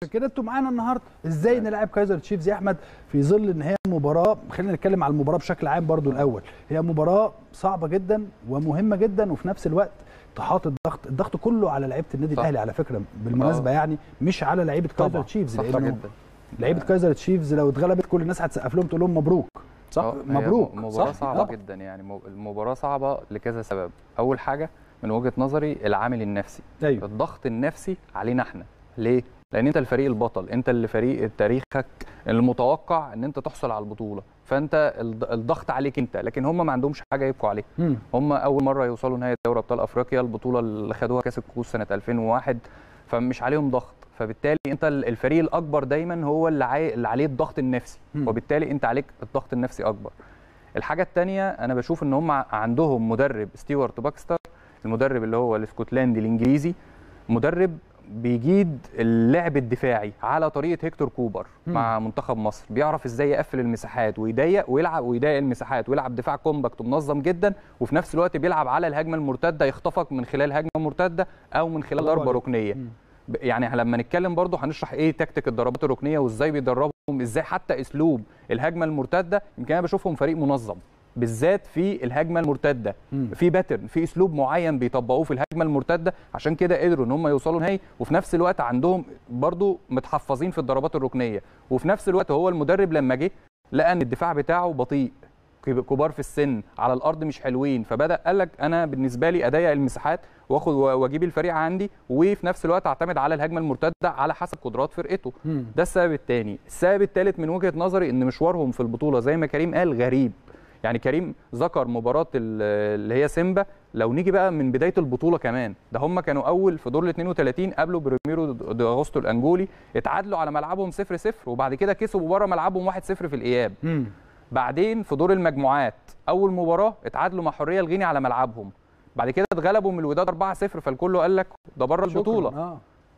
كده انتوا معانا النهارده ازاي نلعب كايزر تشيفز يا احمد في ظل ان هي مباراه خلينا نتكلم على المباراه بشكل عام برضو الاول هي مباراه صعبه جدا ومهمه جدا وفي نفس الوقت تحاط الضغط الضغط كله على لعيبه النادي صح. الاهلي على فكره بالمناسبه آه. يعني مش على لعيبه كايزر طبعا. تشيفز صح لانه جدا لعيبه كايزر تشيفز لو اتغلبت كل الناس هتسقف لهم تقول لهم مبروك صح آه، هي مبروك. م- صح، مباراة صعبة طبعا. جدا يعني م- المباراة صعبة لكذا سبب أول حاجة من وجهة نظري العامل النفسي ايوه الضغط النفسي علينا احنا ليه؟ لأن أنت الفريق البطل أنت اللي فريق تاريخك المتوقع أن أنت تحصل على البطولة فأنت الض- الضغط عليك أنت لكن هم ما عندهمش حاجة يبقوا عليها مم. هم اول مره يوصلوا نهائي دوري ابطال افريقيا البطوله اللي خدوها كاس الكؤوس سنه 2001 فمش عليهم ضغط فبالتالي انت ال- الفريق الاكبر دايما هو اللي, عاي... اللي عليه الضغط النفسي مم. وبالتالي انت عليك الضغط النفسي اكبر الحاجه الثانيه انا بشوف ان هم ع- عندهم مدرب ستيوارت باكستر المدرب اللي هو الاسكتلندي الانجليزي مدرب بيجيد اللعب الدفاعي على طريقه هيكتور كوبر مم. مع منتخب مصر بيعرف ازاي يقفل المساحات ويضيق ويلعب ويضيق المساحات ويلعب دفاع كومباكت ومنظم جدا وفي نفس الوقت بيلعب على الهجمه المرتده يخطفك من خلال هجمه مرتده او من خلال برافو ضربه عليك. ركنيه مم. ب- يعني لما نتكلم برضه هنشرح ايه تكتيك الضربات الركنيه وازاي بيدربهم ازاي حتى اسلوب الهجمه المرتده يمكن انا بشوفهم فريق منظم بالذات في الهجمه المرتده مم. في باترن في اسلوب معين بيطبقوه في الهجمه المرتده عشان كده قدروا ان هم يوصلوا نهائي وفي نفس الوقت عندهم برضو متحفظين في الضربات الركنيه وفي نفس الوقت هو المدرب لما جه لقى ان الدفاع بتاعه بطيء كب- كبار في السن على الارض مش حلوين فبدا قال لك انا بالنسبه لي اضيق المساحات واخد واجيب الفريق عندي وفي نفس الوقت اعتمد على الهجمه المرتده على حسب قدرات فرقته مم. ده السبب الثاني السبب الثالث من وجهه نظري ان مشوارهم في البطوله زي ما كريم قال غريب يعني كريم ذكر مباراه ال- اللي هي سيمبا لو نيجي بقى من بدايه البطوله كمان ده هم كانوا اول في دور ال 32 قابلوا بريميرو دي اغوستو الانجولي اتعادلوا على ملعبهم 0 0 وبعد كده كسبوا بره ملعبهم 1 0 في الاياب مم. بعدين في دور المجموعات اول مباراه اتعادلوا مع حريه الغيني على ملعبهم بعد كده اتغلبوا من الوداد 4 0 فالكل قال لك ده بره شكراً. البطوله اه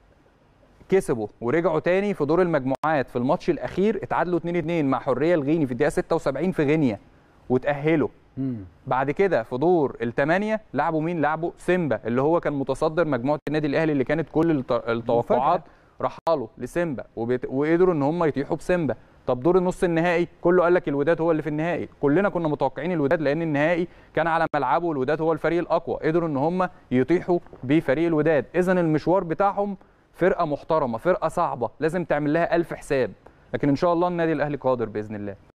كسبوا ورجعوا تاني في دور المجموعات في الماتش الاخير اتعادلوا 2 2 مع حريه الغيني في الدقيقه 76 في غينيا وتاهلوا مم. بعد كده في دور الثمانيه لعبوا مين لعبوا سيمبا اللي هو كان متصدر مجموعه النادي الاهلي اللي كانت كل الت- التوقعات رحلوا لسيمبا وبت... وقدروا ان هم يطيحوا بسيمبا طب دور النص النهائي كله قال لك الوداد هو اللي في النهائي كلنا كنا متوقعين الوداد لان النهائي كان على ملعبه والوداد هو الفريق الاقوى قدروا ان هم يطيحوا بفريق الوداد اذا المشوار بتاعهم فرقه محترمه فرقه صعبه لازم تعمل لها ألف حساب لكن ان شاء الله النادي الاهلي قادر باذن الله